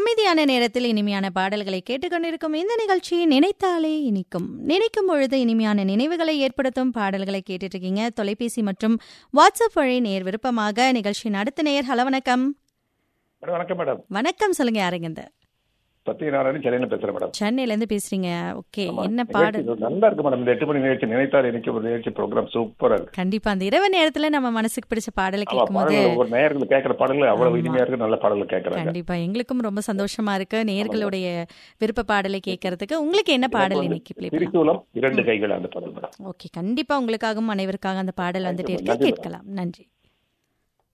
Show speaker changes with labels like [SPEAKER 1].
[SPEAKER 1] அமைதியான நேரத்தில் இனிமையான பாடல்களை கேட்டுக்கொண்டிருக்கும் இந்த நிகழ்ச்சி நினைத்தாலே இனிக்கும் நினைக்கும் பொழுது இனிமையான நினைவுகளை ஏற்படுத்தும் பாடல்களை கேட்டுட்டு இருக்கீங்க தொலைபேசி மற்றும் வாட்ஸ்அப் வழி நேர் விருப்பமாக நிகழ்ச்சியின் அடுத்த நேர் ஹலோ வணக்கம்
[SPEAKER 2] மேடம் வணக்கம் மேடம்
[SPEAKER 1] வணக்கம் சொல்லுங்க யாருங்க இந்த
[SPEAKER 2] சத்யநாராயணன் சென்னையில பேசுறேன் மேடம்
[SPEAKER 1] சென்னையில இருந்து பேசுறீங்க ஓகே
[SPEAKER 2] ஆமா.
[SPEAKER 1] என்ன
[SPEAKER 2] நிகழ்ச்சி
[SPEAKER 1] பாடல்
[SPEAKER 2] இது நல்லா இருக்கு மேடம் இந்த எட்டு மணி நிகழ்ச்சி நினைத்தால் எனக்கு ஒரு நிகழ்ச்சி ப்ரோக்ராம் சூப்பரா இருக்கு
[SPEAKER 1] கண்டிப்பா அந்த இரவு நேரத்துல நம்ம மனசுக்கு பிடிச்ச பாடலை
[SPEAKER 2] ஆமா
[SPEAKER 1] கேட்கும்போது
[SPEAKER 2] பாடல்கள் ஒரு நேயர்கள் கேட்கிற பாடல்கள் அவ்வளவு
[SPEAKER 1] ஆமா.
[SPEAKER 2] இனிமையா இருக்கு நல்ல பாடல்கள் கேட்கறாங்க
[SPEAKER 1] கண்டிப்பா எங்களுக்கும் ரொம்ப சந்தோஷமா இருக்கு நேர்களுடைய விருப்ப பாடலை கேட்கறதுக்கு உங்களுக்கு என்ன பாடல் இன்னைக்கு ப்ளே பண்ணலாம்
[SPEAKER 2] திரிசூலம் இரண்டு கைகள் அந்த பாடல் மேடம்
[SPEAKER 1] ஓகே கண்டிப்பா உங்களுக்காகவும் அனைவருக்காக அந்த பாடல் வந்துட்டே இருக்கு
[SPEAKER 2] நன்றி, madam.
[SPEAKER 1] கேட்கலாம் நன்றி